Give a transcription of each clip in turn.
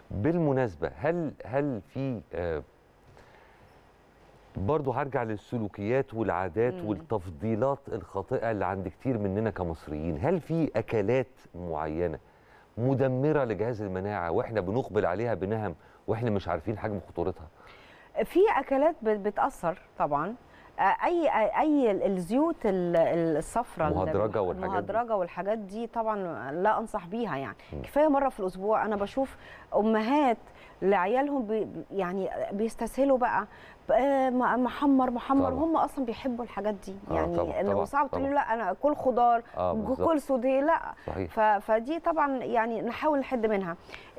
بالمناسبه هل هل في آه، برضه هرجع للسلوكيات والعادات مم. والتفضيلات الخاطئه اللي عند كتير مننا كمصريين هل في اكلات معينه مدمره لجهاز المناعه واحنا بنقبل عليها بنهم واحنا مش عارفين حجم خطورتها في اكلات بت- بتاثر طبعا آه، اي اي الزيوت ال- الصفراء مهدرجة والحاجات دي. المهدرجه والحاجات دي طبعا لا انصح بيها يعني مم. كفايه مره في الاسبوع انا بشوف امهات لعيالهم بي يعني بيستسهلوا بقى آه، م- محمر محمر طبعا. هم اصلا بيحبوا الحاجات دي آه، يعني طبعا، لو طبعا، صعب تقول له طبعا. لا انا كل خضار اه بالظبط كل سوديه لا صحيح ف... فدي طبعا يعني نحاول نحد منها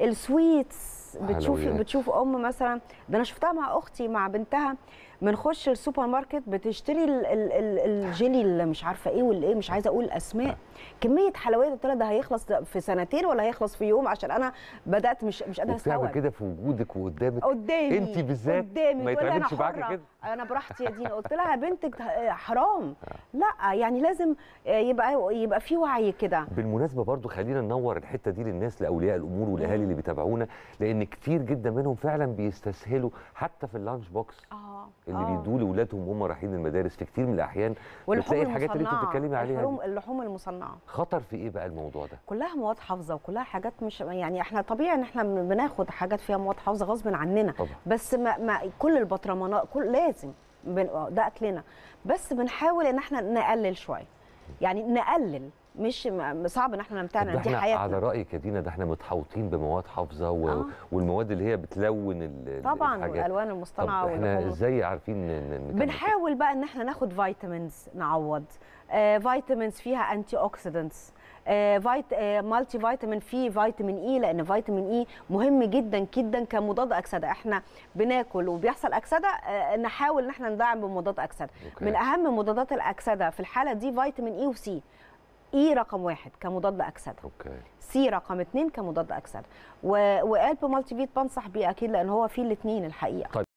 السويتس بتشوفي حلويات. بتشوف ام مثلا ده انا شفتها مع اختي مع بنتها بنخش السوبر ماركت بتشتري ال ال ال الجيلي اللي مش عارفه ايه والايه مش عايزه اقول الاسماء كميه حلويات قلت لها ده هيخلص ده في سنتين ولا هيخلص في يوم عشان انا بدات مش مش قادره وبتعمل استوعب كده في وجودك وقدامك قدامي انت بالذات قدامي ما تقول لي أنا يتعملش معاكي حرة. كده انا براحتي يا دينا قلت لها يا بنتك ده حرام لا يعني لازم يبقى يبقى في وعي كده بالمناسبه برضو خلينا ننور الحته دي للناس لاولياء الامور والاهالي اللي بيتابعونا لان كتير جدا منهم فعلا بيستسهلوا حتى في اللانش بوكس اه اللي آه. بيدوه لاولادهم وهم رايحين المدارس في كتير من الاحيان بتلاقي الحاجات اللي انت المصنعة، بتتكلمي عليها اللحوم, دي. اللحوم المصنعه خطر في ايه بقى الموضوع ده كلها مواد حافظه وكلها حاجات مش يعني احنا طبيعي ان احنا بناخد حاجات فيها مواد حافظه غصب عننا طبعا بس ما, ما كل البطرمانات كل لازم بن- ده اكلنا بس بنحاول ان احنا نقلل شويه يعني نقلل مش م- صعب ان احنا طب نمتنع ده دي احنا حياتنا على رايك يا دينا ده احنا متحوطين بمواد حافظه و... آه. والمواد اللي هي بتلون ال- ال- طبعا الحاجات والالوان طب المصطنعه احنا واللحوم ازاي عارفين ن- ن- نكمل بنحاول بقى ان احنا ناخد فيتامينز نعوض آه فيتامينز فيها انتي اوكسيدنتس آه فيت آه مالتي فيتامين فيه فيتامين اي لان فيتامين اي مهم جدا جدا كمضاد اكسده احنا بناكل وبيحصل اكسده آه نحاول ان احنا ندعم بمضاد اكسده أوكي. من اهم مضادات الاكسده في الحاله دي فيتامين اي وسي اي رقم واحد كمضاد اكسده اوكي سي رقم اثنين كمضاد اكسده و- وقلب مالتي فيت بنصح بيه اكيد لان هو فيه الاثنين الحقيقه